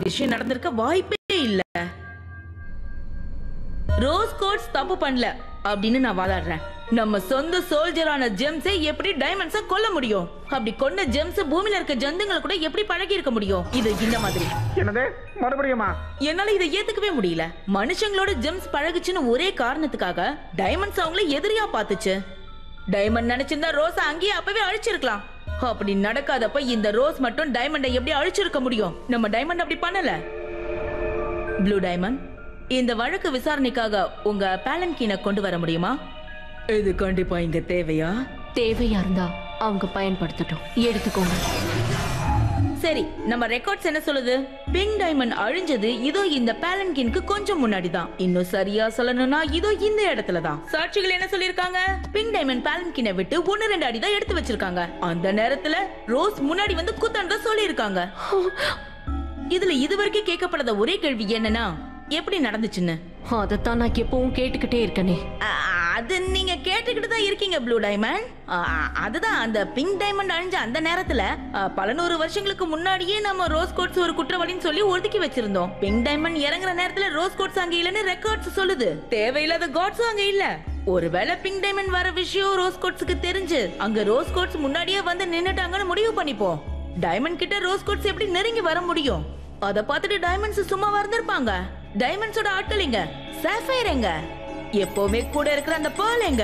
விஷயம் நடந்திருக்க வாய்ப்பே இல்ல ரோஸ் கோட்ஸ் தப்பு பண்ணல அப்படின்னு நான் வாதாடுறேன் நம்ம சொந்த சோல்ஜரான ஜெம்ஸை எப்படி டைமண்ட்ஸ கொல்ல முடியும் அப்படி கொண்ட ஜெம்ஸ் பூமியில இருக்க ஜந்துங்களை கூட எப்படி பழகி இருக்க முடியும் இது இந்த மாதிரி என்னது மறுபடியுமா என்னால இதை ஏத்துக்கவே முடியல மனுஷங்களோட ஜெம்ஸ் பழகுச்சுன்னு ஒரே காரணத்துக்காக டைமண்ட்ஸ் அவங்கள எதிரியா பாத்துச்சு டைமண்ட் நினைச்சிருந்தா ரோஸ அங்கேயே அப்பவே அழிச்சிருக்கலாம் அப்படி நடக்காதப்ப இந்த ரோஸ் மட்டும் டைமண்டை எப்படி அழிச்சிருக்க முடியும் நம்ம டைமண்ட் அப்படி பண்ணல ப்ளூ டைமண்ட் இந்த வழக்கு விசாரணைக்காக உங்க பேலன்கீனை கொண்டு வர முடியுமா இது கண்டிப்பா இங்க தேவையா தேவையா இருந்தா அவங்க பயன்படுத்தட்டும் எடுத்துக்கோங்க சரி நம்ம ரெக்கார்ட்ஸ் என்ன சொல்லுது பிங்க் டைமண்ட் அழிஞ்சது இதோ இந்த பேலன்கின்க்கு கொஞ்சம் முன்னாடி தான் இன்னும் சரியா சொல்லணும்னா இதோ இந்த இடத்துல தான் சாட்சிகள் என்ன சொல்லிருக்காங்க பிங்க் டைமண்ட் பேலன்கினை விட்டு ஒன்னு ரெண்டு அடி தான் எடுத்து வச்சிருக்காங்க அந்த நேரத்துல ரோஸ் முன்னாடி வந்து குத்தன் தான் சொல்லியிருக்காங்க இதுல இதுவரைக்கும் கேட்கப்படாத ஒரே கேள்வி என்னன்னா எப்படி நடந்துச்சுன்னு அதைத்தான் நான் எப்பவும் கேட்டுக்கிட்டே இருக்கனே அ- அது நீங்க கேட்டுக்கிட்டு தான் இருக்கீங்க ப்ளூ டைமண்ட் அ- அதுதான் அந்த பிங்க் டைமண்ட் அழிஞ்ச அந்த நேரத்துல அ, பல நூறு வருஷங்களுக்கு முன்னாடியே நம்ம ரோஸ் கோட்ஸ் ஒரு குற்றவாளின்னு சொல்லி ஒதுக்கி வச்சிருந்தோம் பிங்க் டைமண்ட் இறங்குற நேரத்துல ரோஸ் கோட்ஸ் அங்க இல்லன்னு ரெக்கார்ட்ஸ் சொல்லுது தேவையில்லாத காட்ஸும் அங்க இல்ல ஒருவேளை பிங்க் டைமண்ட் வர விஷயம் ரோஸ் கோட்ஸுக்கு தெரிஞ்சு அங்க ரோஸ் கோட்ஸ் முன்னாடியே வந்து நின்னுட்டாங்கன்னு முடிவு பண்ணிப்போம் டைமண்ட் கிட்ட ரோஸ் கோட்ஸ் எப்படி நெருங்கி வர முடியும் அத பார்த்துட்டு டைமண்ட்ஸ் சும்மா வந்திருப்பாங்க டைமண்ட்ஸோட ஆட்கள் எங்க சாஃபயர் எங்க எப்பவுமே கூட இருக்கிற அந்த பேர்ல் எங்க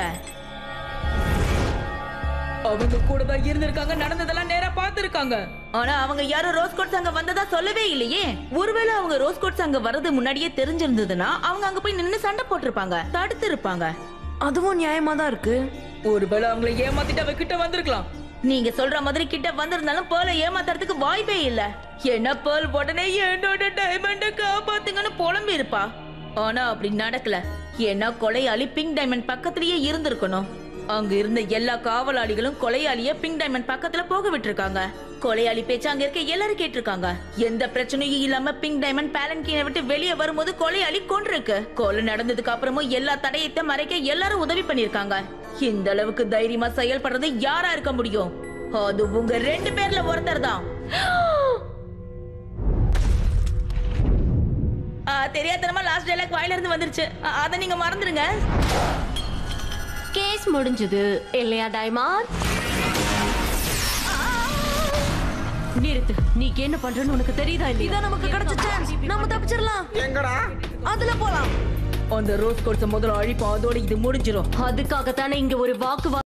அவங்க கூட தான் இருந்திருக்காங்க நடந்ததெல்லாம் நேரா பார்த்திருக்காங்க ஆனா அவங்க யாரும் ரோஸ் கோட்ஸ் அங்க வந்ததா சொல்லவே இல்லையே ஒருவேளை அவங்க ரோஸ் கோட்ஸ் அங்க வரது முன்னாடியே தெரிஞ்சிருந்ததுன்னா அவங்க அங்க போய் நின்னு சண்டை போட்டிருப்பாங்க தடுத்து இருப்பாங்க அதுவும் நியாயமா தான் இருக்கு ஒருவேளை அவங்கள ஏமாத்திட்டு அவ கிட்ட வந்திருக்கலாம் நீங்க சொல்ற மாதிரி கிட்ட வந்திருந்தாலும் பேர்ல ஏமாத்துறதுக்கு வாய்ப்பே இல்ல என்ன பேர்ல் உடனே என்னோட டைமண்ட காப்பாத்துங்கன்னு புலம்பி இருப்பா ஆனா அப்படி நடக்கல ஏன்னா கொலையாளி பிங்க் டைமண்ட் பக்கத்துலயே இருந்திருக்கணும் அங்க இருந்த எல்லா காவலாளிகளும் கொலையாளிய பிங்க் டைமண்ட் பக்கத்துல போக விட்டுருக்காங்க கொலையாளி பேச்சு அங்க இருக்க எல்லாரும் கேட்டிருக்காங்க எந்த பிரச்சனையும் இல்லாம பிங்க் டைமண்ட் பேலன்கீனை விட்டு வெளியே வரும்போது கொலையாளி கொண்டிருக்கு கொலை நடந்ததுக்கு அப்புறமும் எல்லா தடயத்தை மறைக்க எல்லாரும் உதவி பண்ணிருக்காங்க இந்த அளவுக்கு தைரியமா செயல்படுறது யாரா இருக்க முடியும் அது உங்க ரெண்டு பேர்ல ஒருத்தர் தான் தெரியாதனமா லாஸ்ட் டைலாக் வாயில இருந்து வந்துருச்சு ஆ, அத நீங்க மறந்துடுங்க கேஸ் முடிஞ்சது இல்லையா டைமான் நிறுத்து நீ என்ன பண்றன்னு உனக்கு தெரியுதா இல்லையா இதான் நமக்கு கிடைச்ச சான்ஸ் நம்ம தப்பிச்சிடலாம் எங்கடா அதுல போலாம் அந்த ரோஸ் கோட்ஸ் முதல்ல அழிப்போம் அதோட இது முடிஞ்சிரும் அதுக்காகத்தானே இங்க ஒரு வாக்குவாதம்